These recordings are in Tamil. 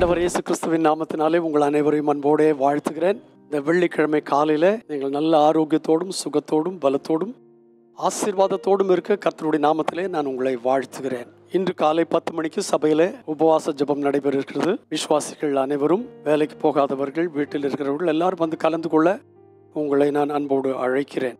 ஆண்டவர் இயேசு கிறிஸ்துவின் நாமத்தினாலே உங்கள் அனைவரையும் அன்போடே வாழ்த்துகிறேன் இந்த வெள்ளிக்கிழமை காலையில நீங்கள் நல்ல ஆரோக்கியத்தோடும் சுகத்தோடும் பலத்தோடும் ஆசீர்வாதத்தோடும் இருக்க கர்த்தருடைய நாமத்திலே நான் உங்களை வாழ்த்துகிறேன் இன்று காலை பத்து மணிக்கு சபையில உபவாச ஜெபம் நடைபெற இருக்கிறது விசுவாசிகள் அனைவரும் வேலைக்கு போகாதவர்கள் வீட்டில் இருக்கிறவர்கள் எல்லாரும் வந்து கலந்து கொள்ள உங்களை நான் அன்போடு அழைக்கிறேன்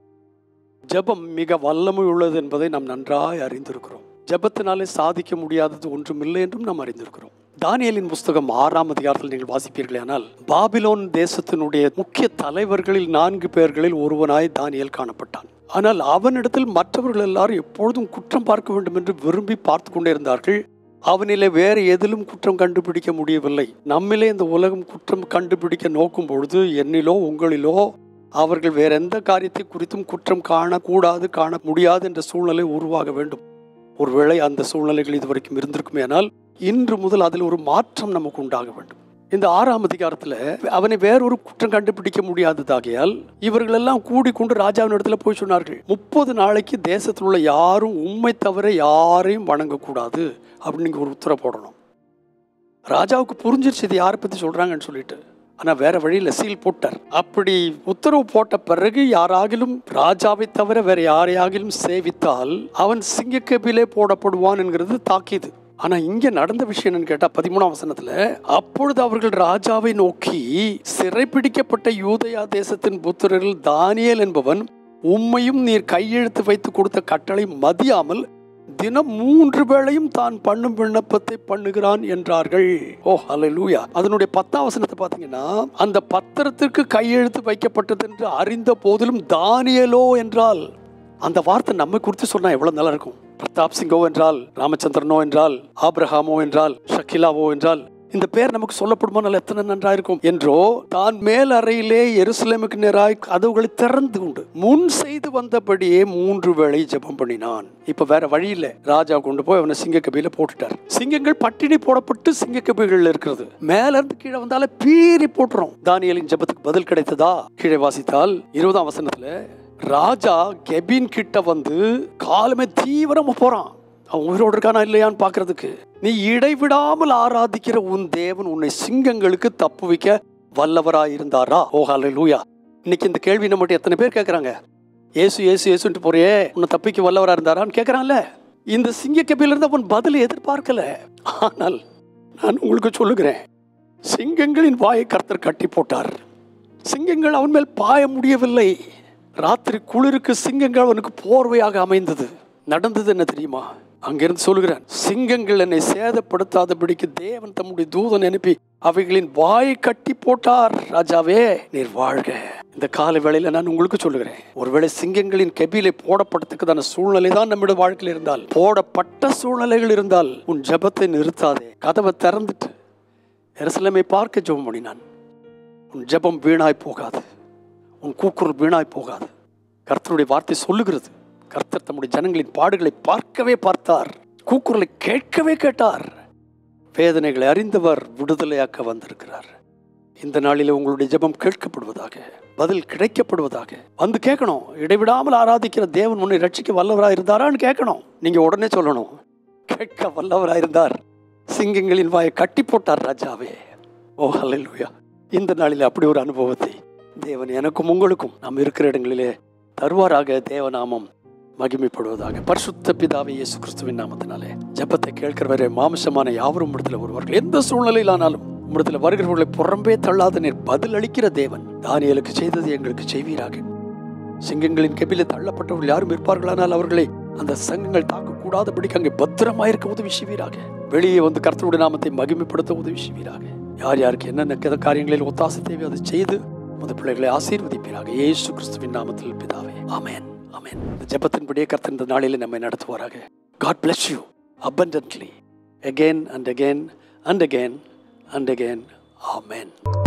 ஜெபம் மிக வல்லமை உள்ளது என்பதை நாம் நன்றாய் அறிந்திருக்கிறோம் ஜெபத்தினாலே சாதிக்க முடியாதது ஒன்றுமில்லை என்றும் நாம் அறிந்திருக்கிறோம் தானியலின் புஸ்தகம் ஆறாம் அதிகாரத்தில் நீங்கள் வாசிப்பீர்களே ஆனால் பாபிலோன் தேசத்தினுடைய முக்கிய தலைவர்களில் நான்கு பேர்களில் ஒருவனாய் தானியல் காணப்பட்டான் ஆனால் அவனிடத்தில் மற்றவர்கள் எல்லாரும் எப்பொழுதும் குற்றம் பார்க்க வேண்டும் என்று விரும்பி பார்த்து கொண்டே இருந்தார்கள் அவனிலே வேறு எதிலும் குற்றம் கண்டுபிடிக்க முடியவில்லை நம்மிலே இந்த உலகம் குற்றம் கண்டுபிடிக்க நோக்கும் பொழுது என்னிலோ உங்களிலோ அவர்கள் வேற எந்த காரியத்தை குறித்தும் குற்றம் காணக்கூடாது காண முடியாது என்ற சூழ்நிலை உருவாக வேண்டும் ஒருவேளை அந்த சூழ்நிலைகள் இதுவரைக்கும் இருந்திருக்குமே ஆனால் இன்று முதல் அதில் ஒரு மாற்றம் நமக்கு உண்டாக வேண்டும் இந்த ஆறாம் அதிகாரத்துல அவனை வேறொரு குற்றம் கண்டுபிடிக்க முடியாததாகையால் இவர்கள் எல்லாம் கூடிக்கொண்டு ராஜாவின் இடத்துல போய் சொன்னார்கள் முப்பது நாளைக்கு தேசத்தில் உள்ள யாரும் உண்மை தவிர யாரையும் வணங்கக்கூடாது அப்படின்னு நீங்க ஒரு உத்தரவு போடணும் ராஜாவுக்கு புரிஞ்சிருச்சு இது யாரை பத்தி சொல்றாங்கன்னு சொல்லிட்டு ஆனா வேற வழியில சீல் போட்டார் அப்படி உத்தரவு போட்ட பிறகு யாராகிலும் ராஜாவை தவிர வேற யாரையாகிலும் சேவித்தால் அவன் சிங்கக்கபிலே போடப்படுவான் என்கிறது தாக்கியது ஆனா இங்க நடந்த விஷயம் என்னன்னு கேட்டா பதிமூணாம் வசனத்துல அப்பொழுது அவர்கள் ராஜாவை நோக்கி சிறைப்பிடிக்கப்பட்ட யூதயா தேசத்தின் புத்திரரில் தானியேல் என்பவன் உம்மையும் நீர் கையெழுத்து வைத்து கொடுத்த கட்டளை மதியாமல் தினம் மூன்று வேளையும் தான் பண்ணும் விண்ணப்பத்தை பண்ணுகிறான் என்றார்கள் ஓ ஹalleluya அதனுடைய பத்தாம் வசனத்தை பார்த்தீங்கன்னா அந்த பத்திரத்திற்கு கையெழுத்து வைக்கப்பட்டது என்று அறிந்த போதிலும் தானியலோ என்றால் அந்த வார்த்தை நம்மை குறித்து சொன்னா எவ்வளவு நல்லா இருக்கும் பிரதாப் சிங்கோ என்றால் ராமச்சந்திரனோ என்றால் ஆப்ரஹாமோ என்றால் ஷக்கிலாவோ என்றால் இந்த பேர் நமக்கு சொல்லப்படுமானால் எத்தனை நன்றா இருக்கும் என்றோ தான் மேல் அறையிலே எருசலேமுக்கு நேராய் கதவுகளை திறந்து உண்டு முன் செய்து வந்தபடியே மூன்று வேளை ஜெபம் பண்ணினான் இப்ப வேற வழி இல்ல ராஜா கொண்டு போய் அவனை சிங்கக்கபியில போட்டுட்டார் சிங்கங்கள் பட்டினி போடப்பட்டு சிங்கக்கபிகள் இருக்கிறது மேல இருந்து கீழே வந்தாலே பீறி போட்டுரும் தானியலின் ஜெபத்துக்கு பதில் கிடைத்ததா கீழே வாசித்தால் இருபதாம் வசனத்துல ராஜா கெபின் கிட்ட வந்து காலமே தீவிரமா போறான் அவன் உயிரோடு இருக்கானா இல்லையான்னு பார்க்கறதுக்கு நீ இடைவிடாமல் ஆராதிக்கிற உன் தேவன் உன்னை சிங்கங்களுக்கு தப்பு வைக்க வல்லவராய் இருந்தாரா ஓ லூயா இன்னைக்கு இந்த கேள்வி நம்மகிட்ட எத்தனை பேர் கேட்கறாங்க ஏசு ஏசு ஏசுன்ட்டு போறியே உன்னை தப்பிக்க வல்லவரா இருந்தாரான்னு கேட்கறான்ல இந்த சிங்க கபிலிருந்து அவன் பதில் எதிர்பார்க்கல ஆனால் நான் உங்களுக்கு சொல்லுகிறேன் சிங்கங்களின் வாயை கர்த்தர் கட்டி போட்டார் சிங்கங்கள் அவன் மேல் பாய முடியவில்லை ராத்திரி குளிருக்கு சிங்கங்கள் அவனுக்கு போர்வையாக அமைந்தது நடந்தது என்ன தெரியுமா அங்கிருந்து சொல்லுகிறான் சிங்கங்கள் என்னை சேதப்படுத்தாதபடிக்கு தேவன் தம்முடைய தூதன் அனுப்பி அவைகளின் வாயை கட்டி போட்டார் ராஜாவே நீர் வாழ்க இந்த கால வேளையில நான் உங்களுக்கு சொல்லுகிறேன் ஒருவேளை சிங்கங்களின் கெபிலை போடப்படத்துக்குதான சூழ்நிலை தான் நம்முடைய வாழ்க்கையில் இருந்தால் போடப்பட்ட சூழ்நிலைகள் இருந்தால் உன் ஜெபத்தை நிறுத்தாதே கதவை திறந்துட்டு எருசலேமை பார்க்க ஜெபம் பண்ணினான் உன் ஜெபம் வீணாய் போகாது உன் கூக்குரல் வீணாய் போகாது கர்த்தருடைய வார்த்தை சொல்லுகிறது கர்த்தர் தம்முடைய ஜனங்களின் பாடுகளை பார்க்கவே பார்த்தார் கூக்குரலை கேட்கவே கேட்டார் வேதனைகளை அறிந்தவர் விடுதலையாக்க வந்திருக்கிறார் இந்த நாளில் உங்களுடைய ஜெபம் கேட்கப்படுவதாக பதில் கிடைக்கப்படுவதாக வந்து கேட்கணும் இடைவிடாமல் ஆராதிக்கிற தேவன் உன்னை ரட்சிக்க வல்லவராக இருந்தாரான்னு கேட்கணும் நீங்க உடனே சொல்லணும் கேட்க வல்லவராக இருந்தார் சிங்கங்களின் வாயை கட்டி போட்டார் ராஜாவே ஓ ஹalleluya இந்த நாளில் அப்படி ஒரு அனுபவத்தை தேவன் எனக்கும் உங்களுக்கும் நாம் இருக்கிற இடங்களிலே தருவாராக தேவநாமம் மகிமைப்படுவதாக பரிசுத்த பிதாவை இயேசு கிறிஸ்துவின் நாமத்தினாலே ஜெபத்தை கேட்கிறவரே மாமிசமான யாவரும் இடத்துல வருவார்கள் எந்த சூழ்நிலையிலானாலும் உம்மிடத்துல வருகிறவர்களை புறம்பே தள்ளாத நீர் பதில் அளிக்கிற தேவன் தானியலுக்கு செய்தது எங்களுக்கு செய்வீராக சிங்கங்களின் கெபில தள்ளப்பட்டவர்கள் யாரும் இருப்பார்களானால் அவர்களை அந்த சங்கங்கள் தாக்கக்கூடாதபடிக்கு அங்கே பத்திரமாயிருக்க உதவி செய்வீராக வெளியே வந்து கர்த்தருடைய நாமத்தை மகிமைப்படுத்த உதவி செய்வீராக யார் யாருக்கு என்னென்ன கித காரியங்களில் ஒத்தாசை தேவை அதை செய்து முத பிள்ளைகளை ஆசீர்வதிப்பீராக இயேசு கிறிஸ்துவின் நாமத்தில் பிதாவே ஆமென் ஆமென் இந்த ஜெபத்தின்படியே கர்த்தர் இந்த நாளிலே நம்மை நடத்துவாராக God bless you abundantly again and again and again and again amen